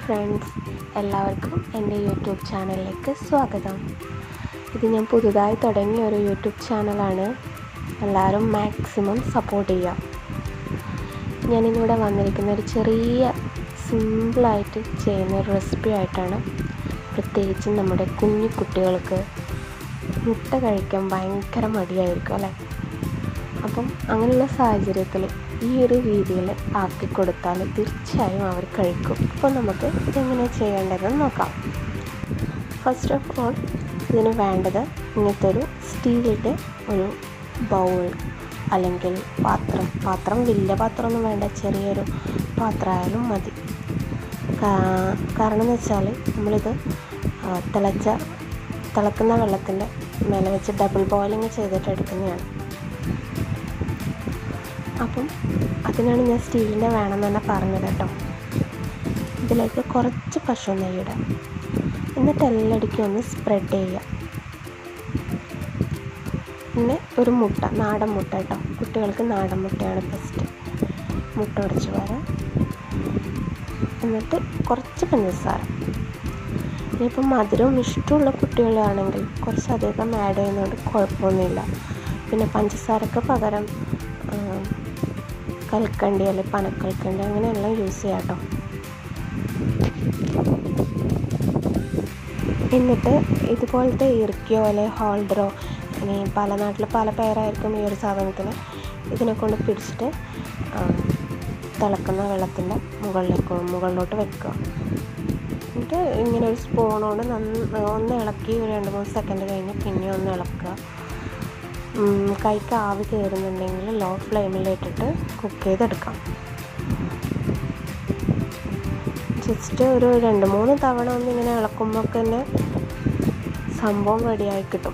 friends എല്ലാവർക്കും എൻ്റെ YouTube ചാനലിലേക്ക് സ്വാഗതം ഇത് ഞാൻ പുതുതായി തുടങ്ങിയ ഒരു യൂട്യൂബ് ചാനലാണ് എല്ലാവരും മാക്സിമം സപ്പോർട്ട് ചെയ്യുക ഞാനിന്നിവിടെ വന്നിരിക്കുന്ന ഒരു ചെറിയ സിമ്പിളായിട്ട് ചെയ്യുന്ന ഒരു റെസിപ്പി ആയിട്ടാണ് പ്രത്യേകിച്ച് നമ്മുടെ കുഞ്ഞു കുട്ടികൾക്ക് മുട്ട കഴിക്കാൻ ഭയങ്കര മടിയായിരിക്കും അല്ലേ അപ്പം അങ്ങനെയുള്ള സാഹചര്യത്തിൽ ഈ ഒരു രീതിയിൽ ആക്കി കൊടുത്താൽ തീർച്ചയായും അവർ കഴിക്കും അപ്പോൾ നമുക്ക് ഇതെങ്ങനെ ചെയ്യേണ്ടതെന്ന് നോക്കാം ഫസ്റ്റ് ഓഫ് ഓൾ ഇതിന് വേണ്ടത് ഇങ്ങനത്തെ ഒരു സ്റ്റീലിൻ്റെ ഒരു ബൗൾ അല്ലെങ്കിൽ പാത്രം പാത്രം വലിയ പാത്രമൊന്നും വേണ്ട ചെറിയൊരു പാത്രമായാലും മതി കാരണം എന്ന് വെച്ചാൽ നമ്മളിത് തിളച്ച തിളക്കുന്ന വെള്ളത്തിൻ്റെ മേലെ വെച്ച് ഡബിൾ ബോയിലിങ് ചെയ്തിട്ട് എടുക്കുന്നതാണ് അപ്പം അതിനാണ് ഞാൻ സ്റ്റീലിൻ്റെ വേണമെന്ന് തന്നെ പറഞ്ഞത് കേട്ടോ ഇതിലേക്ക് കുറച്ച് പശു നെയ്യിടാം എന്നിട്ട് എല്ലായിടയ്ക്കും ഒന്ന് സ്പ്രെഡ് ചെയ്യുക പിന്നെ ഒരു മുട്ട നാടൻ മുട്ട കേട്ടോ കുട്ടികൾക്ക് നാടൻ മുട്ടയാണ് ബെസ്റ്റ് മുട്ട ഉടച്ച് വരാം എന്നിട്ട് കുറച്ച് പഞ്ചസാര ഇനിയിപ്പം മധുരവും ഇഷ്ടമുള്ള കുട്ടികളാണെങ്കിൽ കുറച്ചധികം ആഡ് ചെയ്യുന്നതുകൊണ്ട് കുഴപ്പമൊന്നുമില്ല പിന്നെ പഞ്ചസാരക്ക് പകരം കൽക്കണ്ടി അല്ലെങ്കിൽ പനക്കൽക്കണ്ടി അങ്ങനെയെല്ലാം യൂസ് ചെയ്യാം കേട്ടോ എന്നിട്ട് ഇതുപോലത്തെ ഇറുക്കിയോ അല്ലെങ്കിൽ ഹോൾഡറോ ഇനി പല നാട്ടിൽ പല പേരായിരിക്കും ഈ ഒരു സാധനത്തിന് ഇതിനെ കൊണ്ട് പിടിച്ചിട്ട് തിളക്കുന്ന വെള്ളത്തിൻ്റെ മുകളിലേക്ക് മുകളിലോട്ട് വെക്കുക എന്നിട്ട് ഇങ്ങനെ ഒരു സ്പൂണോട് നന്ന ഒന്ന് ഇളക്കി ഒരു രണ്ട് മൂന്ന് സെക്കൻഡ് കഴിഞ്ഞ് പിന്നെ ഒന്ന് ഇളക്കുക കൈക്ക് ആവി കയറുന്നുണ്ടെങ്കിൽ ലോ ഫ്ലെയിമിലിട്ടിട്ട് കുക്ക് ചെയ്തെടുക്കാം ജസ്റ്റ് ഒരു രണ്ട് മൂന്ന് തവണ ഒന്ന് ഇങ്ങനെ ഇളക്കുമ്പോൾ തന്നെ സംഭവം റെഡിയായി കിട്ടും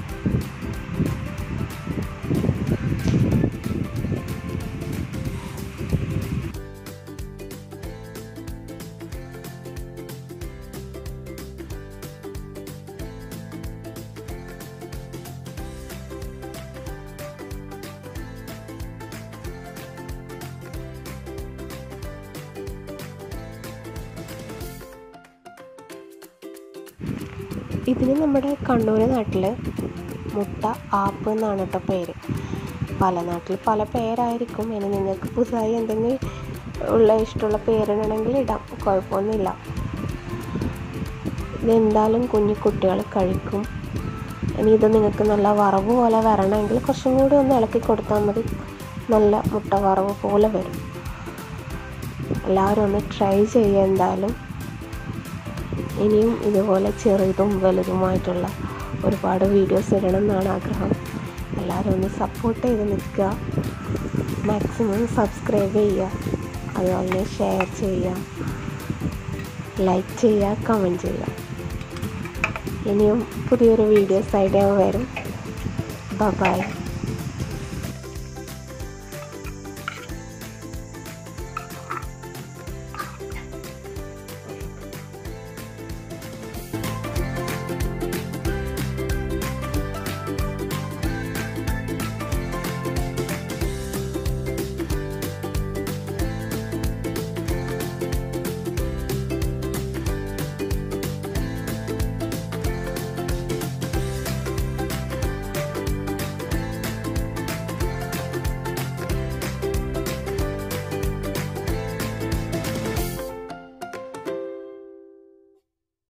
ഇതിന് നമ്മുടെ കണ്ണൂർ നാട്ടിൽ മുട്ട ആപ്പ് എന്നാണ് കേട്ടോ പേര് പല നാട്ടിൽ പല പേരായിരിക്കും ഇനി നിങ്ങൾക്ക് പുതുതായി എന്തെങ്കിലും ഉള്ള ഇഷ്ടമുള്ള പേരിടണമെങ്കിൽ ഇടാം കുഴപ്പമൊന്നുമില്ല ഇതെന്തായാലും കുഞ്ഞു കുട്ടികൾ കഴിക്കും ഇനി ഇത് നിങ്ങൾക്ക് നല്ല വറവ് പോലെ വരണമെങ്കിൽ കുറച്ചും കൂടി ഒന്ന് ഇളക്കി കൊടുത്താൽ മതി നല്ല മുട്ട വറവ് പോലെ വരും എല്ലാവരും ഒന്ന് ട്രൈ ചെയ്യുക എന്തായാലും ഇനിയും ഇതുപോലെ ചെറുതും വലുതുമായിട്ടുള്ള ഒരുപാട് വീഡിയോസ് ഇടണം എന്നാണ് ആഗ്രഹം എല്ലാവരും ഒന്ന് സപ്പോർട്ട് ചെയ്ത് നിൽക്കുക മാക്സിമം സബ്സ്ക്രൈബ് ചെയ്യുക അതുപോലെ ഷെയർ ചെയ്യുക ലൈക്ക് ചെയ്യുക കമൻറ്റ് ചെയ്യുക ഇനിയും പുതിയൊരു വീഡിയോസ് ആയിട്ട് ഞാൻ വരും ബൈ